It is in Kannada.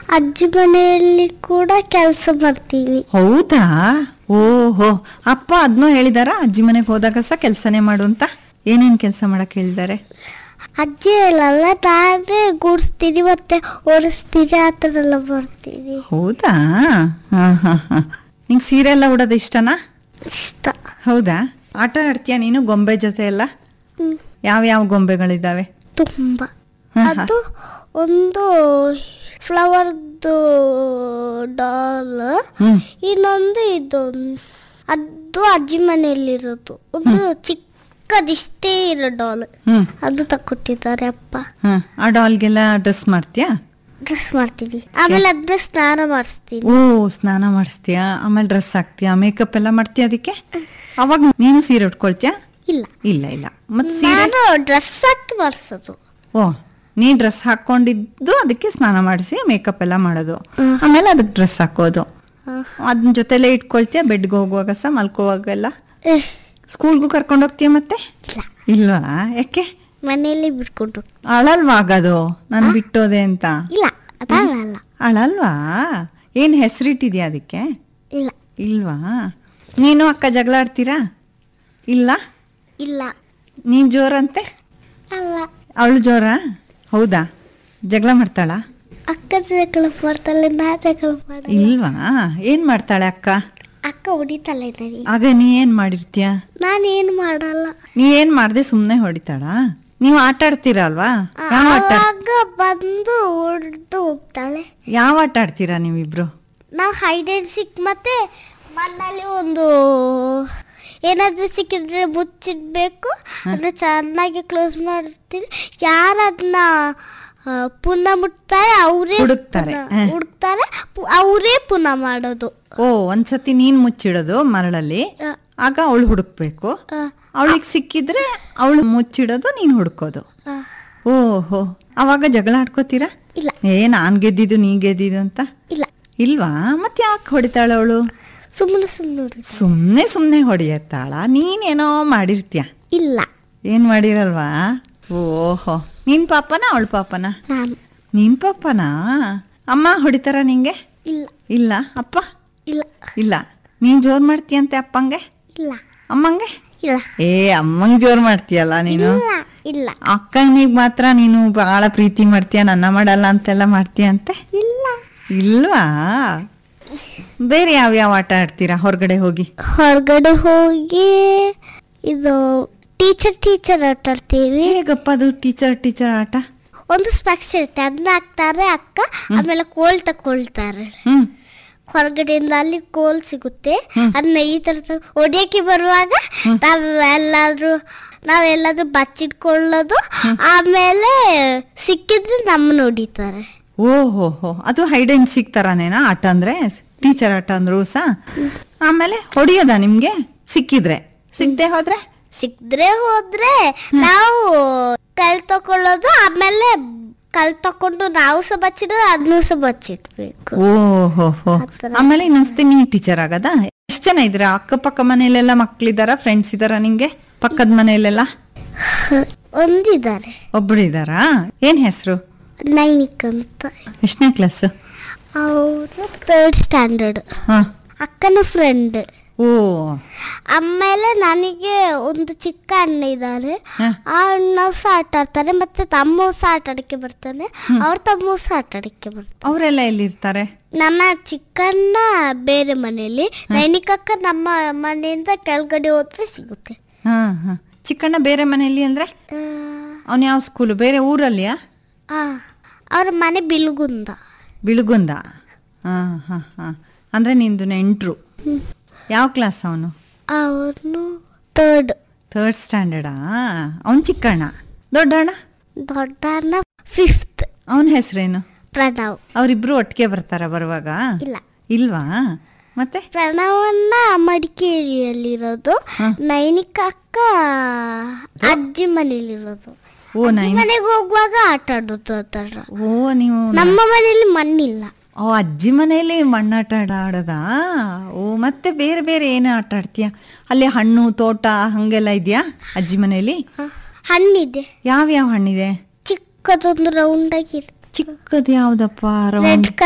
ಅಜ್ಜಿ ಮನೆಯಲ್ಲಿ ಕೂಡ ಕೆಲಸ ಮಾಡ್ತೀನಿ ಹೌದಾ ಓಹೋ ಅಪ್ಪ ಅದನ್ನೂ ಹೇಳಿದಾರ ಅಜ್ಜಿ ಮನೆಗೆ ಹೋದಾಗ ಸಹ ಕೆಲಸನೇ ಮಾಡು ಅಂತ ಏನೇನ್ ಕೆಲಸ ಮಾಡಕ್ ಹೇಳಿದ್ದಾರೆ ಅಜ್ಜಿ ಹೇಳಲ್ಲ ನಾನೇ ಗೂಡಿಸ್ತೀನಿ ಮತ್ತೆ ಓಡಿಸ್ತೀನಿ ಆ ಥರ ಎಲ್ಲ ಮಾಡ್ತೀನಿ ಹೌದಾ ಹಾ ಹಾ ಹಾ ನಿಂಗೆ ಸೀರೆ ಎಲ್ಲ ಉಡೋದು ಇಷ್ಟನಾ ಇಷ್ಟ ಹೌದಾ ಆಟ ಆಡ್ತೀಯ ನೀನು ಗೊಂಬೆ ಜೊತೆ ಎಲ್ಲ ಹ್ಮ್. ಯಾವ ಯಾವ ಗೊಂಬೆಗಳಿದ್ದಾವೆ ತುಂಬ ಹಾ, ಹಾ. ಅದು ಒಂದು ಫ್ಲವರ್ದು ಡಾಲ್ ಹ್ಮ್ ಇನ್ನೊಂದು ಇದು ಅದು ಅಜ್ಜಿ ಮನೆಯಲ್ಲಿರೋದು ಒಂದು ಚಿಕ್ಕದಿಷ್ಟೇ ಇರೋ ಡಾಲ್ ಹ್ಮ್ ಅದು ತಕ್ಕೊಟ್ಟಿದ್ದಾರೆ ಅಪ್ಪ ಹಾ ಆ ಡಾಲ್ಗೆಲ್ಲ ಡ್ರೆಸ್ ಮಾಡ್ತೀಯಾ ಡ್ರೆಸ್ ಮಾಡ್ತೀನಿ ಆಮೇಲೆ ಅದನ್ನ ಸ್ನಾನ ಮಾಡಿಸ್ತೀನಿ ಓ ಸ್ನಾನ ಮಾಡಿಸ್ತೀಯಾ ಆಮೇಲೆ ಡ್ರೆಸ್ ಹಾಕ್ತೀಯಾ ಮೇಕಪ್ ಎಲ್ಲ ಮಾಡ್ತೀಯ ಅದಕ್ಕೆ ಅವಾಗ ನೀನು ಸೀರೆ ಉಟ್ಕೊಳ್ತೀಯಾ ಇಲ್ಲ ಇಲ್ಲ ಇಲ್ಲ ಮತ್ತೆ ಸೀರೆ ನಾನು ಡ್ರೆಸ್ ಹಾಕಿ ಮಾಡಿಸೋದು ಓ ನೀ ಡ್ರೆಸ್ ಹಾಕೊಂಡಿದ್ದು ಅದಕ್ಕೆ ಸ್ನಾನ ಮಾಡಿಸಿ ಮೇಕಪ್ ಎಲ್ಲ ಮಾಡೋದು ಹ್ಮ್. ಆಮೇಲೆ ಅದಕ್ಕೆ ಡ್ರೆಸ್ ಹಾಕೋದು ಹ್ಮ್. ಅದನ್ನ ಜೊತೆಲೆ ಇಟ್ಕೊಳ್ತೀಯ ಬೆಡ್ಗೆ ಹೋಗುವಾಗ ಸಹ ಮಲ್ಕೋವಾಗೆಲ್ಲ ಏಹ್, ಸ್ಕೂಲ್ಗೂ ಕರ್ಕೊಂಡು ಹೋಗ್ತೀಯ ಮತ್ತೆ ಇಲ್ಲ ಇಲ್ವಾ ಯಾಕೆ ಮನೆಯಲ್ಲಿ ಬಿಟ್ಕೊಂಡು ಅಳಲ್ವಾ ಆಗದು ನಾನು ಬಿಟ್ಟೋದೆ ಅಂತ ಇಲ್ಲ ಅದಲ್ಲ ಅಳಲ್ವಾ ಏನ್ ಹೆಸರಿಟ್ಟಿದ್ಯಾ ಅದಕ್ಕೆ ಇಲ್ಲ ಇಲ್ವಾ ನೀನು ಅಕ್ಕ ಜಗಳ ಆಡ್ತೀರಾ ಇಲ್ಲ ಇಲ್ಲ ನೀನ್ ಜೋರಂತೆ ಅಲ್ಲ ಅವಳು ಜೋರ ಹೌದಾ ಜಗಳ ಮಾಡ್ತಾಳ ಅಕ್ಕ ಜಗಳ ಮಾಡ್ತಾಳೆ ನಾ ಜಗಳ ಮಾಡ ಇಲ್ವಾ ಏನ್ ಮಾಡ್ತಾಳೆ ಅಕ್ಕ ಅಕ್ಕ ಹೊಡಿತಾಳೆ ನನಗೆ ಆಗ ನೀ ಏನ್ ಮಾಡಿರ್ತೀಯ ನಾನೇನು ಮಾಡಲ್ಲ ನೀ ಏನ್ ಮಾಡ್ದೆ ಸುಮ್ನೆ ಹೊಡಿತಾಳ ನೀವು ಆಟ ಆಡ್ತೀರಾ ಅಲ್ವಾ ಯಾವ ಆಟ ಆಡ್- ಆವಾಗ ಬಂದು ಹೊಡೆದು ಹೋಗ್ತಾಳೆ ಯಾವ ಆಟ ಆಡ್ತೀರಾ ನೀವಿಬ್ರು ನಾವು ಹೈಡ್ ಅಂಡ್ ಸಿಕ್ ಮತ್ತೆ ಮಣ್ಣಲ್ಲಿ ಒಂದು ಏನಾದರೂ ಸಿಕ್ಕಿದ್ರೆ ಮುಚ್ಚಿಡ್ಬೇಕು ಅದನ್ನ ಚೆನ್ನಾಗಿ ಕ್ಲೋಸ್ ಮಾಡ್ತೀನಿ ಯಾರು ಅದನ್ನ ಪುನಃ ಮುಟ್ತಾರೆ ಅವರೇ ಹುಡುಕ್ತಾರೆ, ಹ. ಹುಡುಕ್ತಾರೆ ಅವರೇ ಪುನಃ ಮಾಡೋದು ಓ ಒಂದ್ಸತಿ ನೀನ್ ಮುಚ್ಚಿಡೋದು ಮರಳಲ್ಲಿ ಆ, ಆಗ ಅವಳು ಹುಡುಕ್ಬೇಕು ಆ, ಅವಳಿಗೆ ಸಿಕ್ಕಿದ್ರೆ ಅವಳು ಮುಚ್ಚಿಡೋದು ನೀನ್ ಹುಡ್ಕೋದು ಆ. ಓಹೋ ಅವಾಗ ಜಗಳ ಆಡ್ಕೋತೀರಾ ಇಲ್ಲ ಏ ನಾನ್ ಗೆದ್ದಿದ್ದು ನೀ ಗೆದ್ದಿದ್ದು ಅಂತ ಇಲ್ಲ ಇಲ್ವಾ ಮತ್ತೆ ಯಾಕೆ ಹೊಡಿತಾಳ ಅವಳು ಸುಮ್ಮನೆ ಸುಮ್ಮನೆ ಸುಮ್ನೆ ಸುಮ್ನೆ ಹೊಡಿಯತ್ತಾಳ ನೀನೇನೋ ಮಾಡಿರ್ತೀಯ ಇಲ್ಲ ಏನ್ ಮಾಡಿರಲ್ವಾ ಓಹೋ ನಿನ್ ಪಾಪನ ಅವಳ ಪಾಪನ ನಾನು ನಿನ್ ಪಾಪನಾ ಅಮ್ಮ ಹೊಡಿತಾರ ನಿಂಗೆ ಇಲ್ಲ ಇಲ್ಲ ಅಪ್ಪ ಇಲ್ಲ ಇಲ್ಲ ನೀನ್ ಜೋರ್ ಮಾಡ್ತೀಯಂತೆ ಅಪ್ಪಂಗೆ ಇಲ್ಲ ಅಮ್ಮಂಗೆ ಇಲ್ಲ ಏ ಅಮ್ಮಂಗ್ ಜೋರ್ ಮಾಡ್ತೀಯಲ್ಲ ನೀನು ಇಲ್ಲ ಇಲ್ಲ ಅಕ್ಕನಿಗೆ ಮಾತ್ರ ನೀನು ಬಹಳ ಪ್ರೀತಿ ಮಾಡ್ತೀಯ ನನ್ನ ಮಾಡಲ್ಲ ಅಂತೆಲ್ಲ ಮಾಡ್ತೀಯಂತೆ ಇಲ್ಲ ಇಲ್ವಾ ಬೇರೆ ಯಾವ ಯಾವ ಆಟ ಆಡ್ತೀರಾ ಹೊರಗಡೆ ಹೋಗಿ ಹೊರಗಡೆ ಹೋಗಿ ಇದು ಟೀಚರ್ ಟೀಚರ್ ಆಟ ಆಡ್ತೀವಿ ಹೇಗಪ್ಪ ಅದು ಟೀಚರ್ ಟೀಚರ್ ಆಟ ಒಂದು ಸ್ಪೆಕ್ಸ್ ಇರುತ್ತೆ ಅದನ್ನ ಹಾಕ್ತಾರೆ ಅಕ್ಕ ಆಮೇಲೆ ಕೋಲ್ ತಕೊಳ್ತಾರೆ ಹ್ಮ್ ಹೊರಗಡೆಯಿಂದ ಅಲ್ಲಿ ಕೋಲ್ ಸಿಗುತ್ತೆ ಹ್ಮ್. ಅದನ್ನ ಈ ತರ ತ- ಹೊಡಿಯಕ್ಕೆ ಬರುವಾಗ ನಾವೆಲ್ಲಾದ್ರೂ ನಾವೆಲ್ಲಾದ್ರೂ ಬಚ್ಚಿಟ್ಕೊಳ್ಳೋದು ಆಮೇಲೆ ಸಿಕ್ಕಿದ್ರೆ ನಮ್ಮನ್ನ ಹೊಡಿತಾರೆ ಓಹೋ ಹೋ ಅದು ಹೈಡ್ ಅಂಡ್ ಸಿಕ್ ತರಾನೇನಾ ಆಟ ಅಂದ್ರೆ ಟೀಚರ್ ಆಟ ಅಂದ್ರು ಸಹ ಆಮೇಲೆ ಹೊಡಿಯೋದಾ ನಿಮ್ಗೆ ಸಿಕ್ಕಿದ್ರೆ ಸಿಗದೆ ಹೋದ್ರೆ ಸಿಕ್ದ್ರೆ ಹೋದ್ರೆ ನಾವು ಕಲ್ ತಕೊಳ್ಳೋದು ಆಮೇಲೆ ಕಲ್ ತಕೊಂಡು ನಾವು ಸಹ ಬಚ್ಚಿಡೋದು ಅದನ್ನೂ ಸಹ ಬಚ್ಚಿಡ್ಬೇಕು ಓಹೋ ಹೋ ಆ ಥರ. ಆಮೇಲೆ ಇನ್ನೊಂದ್ಸತಿ ನೀ ಟೀಚರ್ ಆಗದ ಎಷ್ಟ್ ಜನ ಇದ್ರ ಅಕ್ಕಪಕ್ಕ ಮನೆಯಲ್ಲೆಲ್ಲ ಮಕ್ಳಿದಾರ ಫ್ರೆಂಡ್ಸ್ ಇದಾರ ನಿಂಗೆ ಪಕ್ಕದ ಮನೆಯಲ್ಲೆಲ್ಲ ಒಂದಿದ್ದಾರೆ ಒಬ್ರು ಇದಾರಾ ಏನ್ ಹೆಸರು ನೈನಿಕ್ ಅಂತ ಎಷ್ಟನೇ ಕ್ಲಾಸ್ ಅವರು ಥರ್ಡ್ ಸ್ಟ್ಯಾಂಡರ್ಡ್ ಹಾ ಅಕ್ಕನ ಫ್ರೆಂಡ್ ಓ ಆಮೇಲೆ ನನಗೆ ಒಂದು ಚಿಕ್ಕ ಅಣ್ಣ ಇದ್ದಾರೆ ಹ. ಆ ಅಣ್ಣ ಸಹ ಆಟ ಆಡ್ತಾರೆ ಮತ್ತೆ ತಮ್ಮ ಸಹ ಆಟ ಆಡಕ್ಕೆ ಬರ್ತಾನೆ ಅವ್ರ ತಮ್ಮ ಸಹ ಆಟ ಆಡಕ್ಕೆ ಬರ್ತಾನೆ ಅವರೆಲ್ಲ ಎಲ್ಲಿರ್ತಾರೆ ನನ್ನ ಚಿಕ್ಕಣ್ಣ ಬೇರೆ ಮನೆಯಲ್ಲಿ ನೈನಿಕಕ್ಕ ನಮ್ಮ ಮನೆಯಿಂದ ಕೆಳಗಡೆ ಹೋದ್ರೆ ಸಿಗುತ್ತೆ ಹಾ ಹಾ ಚಿಕ್ಕಣ್ಣ ಬೇರೆ ಮನೆಯಲ್ಲಿ ಅಂದ್ರೆ ಆ, ಅವನ್ ಯಾವ ಸ್ಕೂಲು ಬೇರೆ ಊರಲ್ಲಿಯಾ ಆ, ಅವ್ರ ಮನೆ ಬಿಲ್ಗುಂದ ಬಿಳುಗುಂದ ಹಾ ಹಾ ಹಾ ಅಂದ್ರೆ ನಿಂದು ನೆಂಟ್ರು ಯಾವ ಕ್ಲಾಸ್ ಅವನು ಅವನು ಥರ್ಡ್ ಥರ್ಡ್ ಸ್ಟ್ಯಾಂಡರ್ಡಾ ಅವನ್ ಚಿಕ್ಕಣ್ಣ ದೊಡ್ಡಣ್ಣ ದೊಡ್ಡ ಅಣ್ಣ ಫಿಫ್ತ್ ಅವನ ಹೆಸರೇನು ಪ್ರಣವ್ ಅವರಿಬ್ರು ಒಟ್ಟಿಗೆ ಬರ್ತಾರ ಬರುವಾಗ ಇಲ್ಲ ಇಲ್ವಾ ಮತ್ತೆ ಪ್ರಣವನ್ನ ಮಡಿಕೇರಿಯಲ್ಲಿರೋದು ಹ. ನೈನಿಕ ಅಕ್ಕ ಅಜ್ಜಿ ಮನೇಲಿರೋದು ಓ ನೈನ್ ಮನೆಗೆ ಹೋಗುವಾಗ ಆಟ ಆಡೋದು ಆ ಥರ ಓ ನೀವು ನಮ್ಮ ಮನೆಯಲ್ಲಿ ಮಣ್ಣಿಲ್ಲ ಓ ಅಜ್ಜಿ ಮನೆಯಲ್ಲಿ ಮಣ್ಣಾಟ ಆಡ ಆಡೋದಾ ಓ ಮತ್ತೆ ಬೇರೆ ಬೇರೆ ಏನು ಆಟ ಆಡ್ತೀಯ ಅಲ್ಲಿ ಹಣ್ಣು ತೋಟ ಹಂಗೆಲ್ಲ ಇದೆಯಾ ಅಜ್ಜಿ ಮನೆಯಲ್ಲಿ ಹ. ಹಣ್ಣಿದೆ ಯಾವ ಯಾವ ಹಣ್ಣಿದೆ ಚಿಕ್ಕದೊಂದು ರೌಂಡ್ ಆಗಿ ಚಿಕ್ಕದು ಯಾವ್ದಪ್ಪ ರೆಡ್ ರೌಂಡ್